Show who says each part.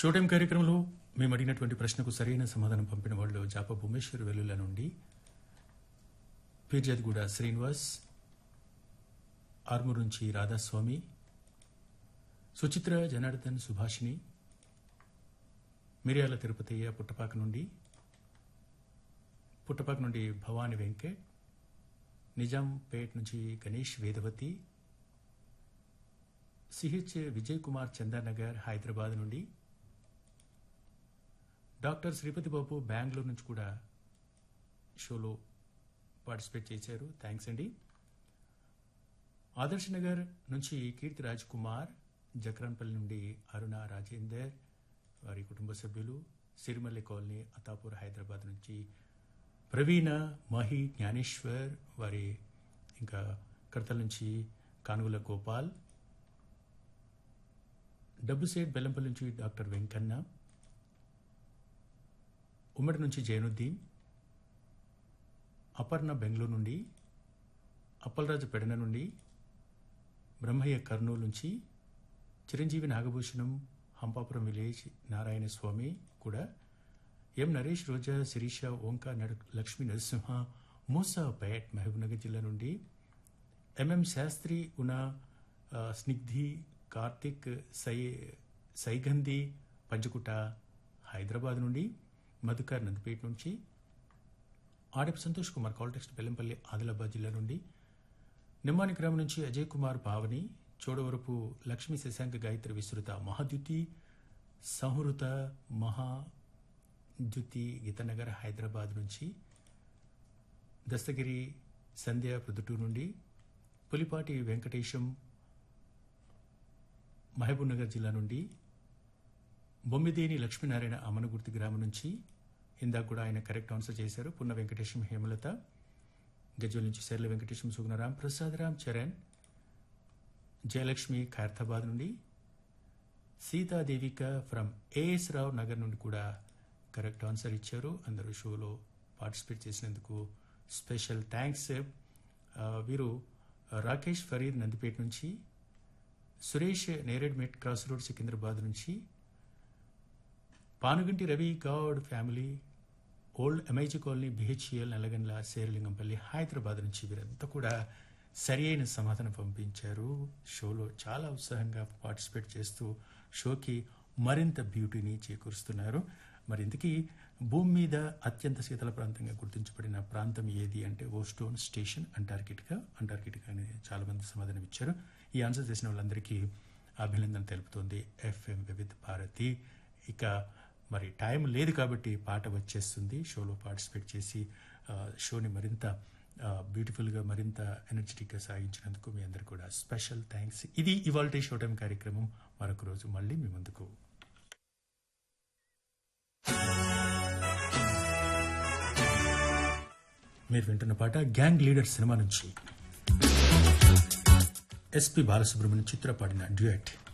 Speaker 1: show time కార్యక్రమంలో మేము అడిగినటువంటి ప్రశ్నకు సరైన సమాధానం పంపిన వాళ్ళు జాప భూమేశ్వర్ వెల్లుల నుండి పీర్జాదిగూడ శ్రీనివాస్ ఆర్మూర్ నుంచి రాధాస్వామి సుచిత్ర జనార్దన్ సుభాషిణి మిర్యాల తిరుపతయ్య పుట్టపాక నుండి పుట్టపాక నుండి భవాని వెంకట్ నిజాంపేట్ నుంచి గణేష్ వేదవతి సిహెచ్ విజయ్ కుమార్ చందానగర్ హైదరాబాద్ నుండి డాక్టర్ శ్రీపతి బాబు బెంగళూరు నుంచి కూడా షోలో పార్టిసిపేట్ చేశారు థ్యాంక్స్ అండి ఆదర్శ్ నగర్ నుంచి కీర్తి రాజ్ కుమార్ జక్రాన్పల్లి నుండి అరుణ రాజేందర్ వారి కుటుంబ సభ్యులు సిరిమల్లి కాలనీ అతాపూర్ హైదరాబాద్ నుంచి ప్రవీణ మహి జ్ఞానేశ్వర్ వారి ఇంకా కడతల నుంచి కానుగుల గోపాల్ డబ్బుసేట్ బెల్లంపల్లి నుంచి డాక్టర్ వెంకన్న ఉమ్మడి నుంచి జైనుద్దీన్ అపర్ణ బెంగళూరు నుండి అప్పలరాజు పెడన నుండి బ్రహ్మయ్య కర్నూలు నుంచి చిరంజీవి నాగభూషణం హంపాపురం విలేజ్ నారాయణ స్వామి కూడా ఎం నరేష్ రోజా శిరీష ఓంకా నడ లక్ష్మీ నరసింహ మూసాపేట్ మహబూబ్నగర్ జిల్లా నుండి ఎంఎం శాస్త్రి ఉన ఆ, స్నిగ్ధి కార్తిక్ సై సైగంధి పంచకుట హైదరాబాద్ నుండి మధుకర్ నందిపేట నుంచి ఆడపు సంతోష్ కుమార్ కాల్టెక్స్ట్ బెల్లంపల్లి ఆదిలాబాద్ జిల్లా నుండి నిమ్మాని గ్రామం నుంచి అజయ్ కుమార్ భావని చోడవరపు లక్ష్మీ శశాంక గాయత్రి విస్తృత మహాద్యుతి సంహృత మహాద్యుతి గీతనగర్ హైదరాబాద్ నుంచి దస్తగిరి సంధ్య ప్రొద్దుటూరు నుండి పులిపాటి వెంకటేశం మహబూబ్నగర్ జిల్లా నుండి బొమ్మిదేని లక్ష్మీనారాయణ అమనగుర్తి గ్రామం నుంచి ఇందాక కూడా ఆయన కరెక్ట్ ఆన్సర్ చేశారు పున్న వెంకటేశం హేమలత గజ్వల్ నుంచి శైల వెంకటేశం సుగుణరాం ప్రసాద్ రామ్ చరణ్ జయలక్ష్మి ఖైరతాబాద్ నుండి సీతాదేవిక ఫ్రమ్ ఏఎస్ రావు నగర్ నుండి కూడా కరెక్ట్ ఆన్సర్ ఇచ్చారు అందరూ షోలో పార్టిసిపేట్ చేసినందుకు స్పెషల్ థ్యాంక్స్ ఆ, వీరు రాకేష్ ఫరీద్ నందిపేట నుంచి సురేష్ నేరేడ్మెట్ క్రాస్ రోడ్ సికింద్రాబాద్ నుంచి Panuganti Ravi Goud family old MIG colony BHEL Nallagandla Serilingampally Hyderabad నుంచి వీరంతా కూడా సరి అయిన సమాధానం పంపించారు షోలో చాలా ఉత్సాహంగా పార్టిసిపేట్ చేస్తూ షోకి మరింత బ్యూటీని చేకూరుస్తున్నారు మరి ఇంతకీ భూమి మీద అత్యంత శీతల ప్రాంతంగా గుర్తించబడిన ప్రాంతం ఏది అంటే ఓస్టోన్ స్టేషన్ అంటార్కిటికా అంటార్కిటికా అని చాలా మంది సమాధానం ఇచ్చారు ఈ ఆన్సర్ చేసిన వాళ్ళందరికీ అభినందన తెలుపుతోంది ఎఫ్ఎం వివిధ భారతి ఇక మరి టైం లేదు కాబట్టి పాట వచ్చేస్తుంది షోలో పార్టిసిపేట్ చేసి ఆ, షోని మరింత ఆ, బ్యూటిఫుల్గా మరింత ఎనర్జెటిక్గా సాగించినందుకు మీ అందరు కూడా స్పెషల్ థ్యాంక్స్ ఇది ఇవాల్టి షో టైం కార్యక్రమం మరొక రోజు మళ్ళీ మీ ముందుకు మీరు వింటున్న పాట గ్యాంగ్ లీడర్ సినిమా నుంచి ఎస్పి బాలసుబ్రహ్మణ్యం చిత్ర పాడిన డ్యూయట్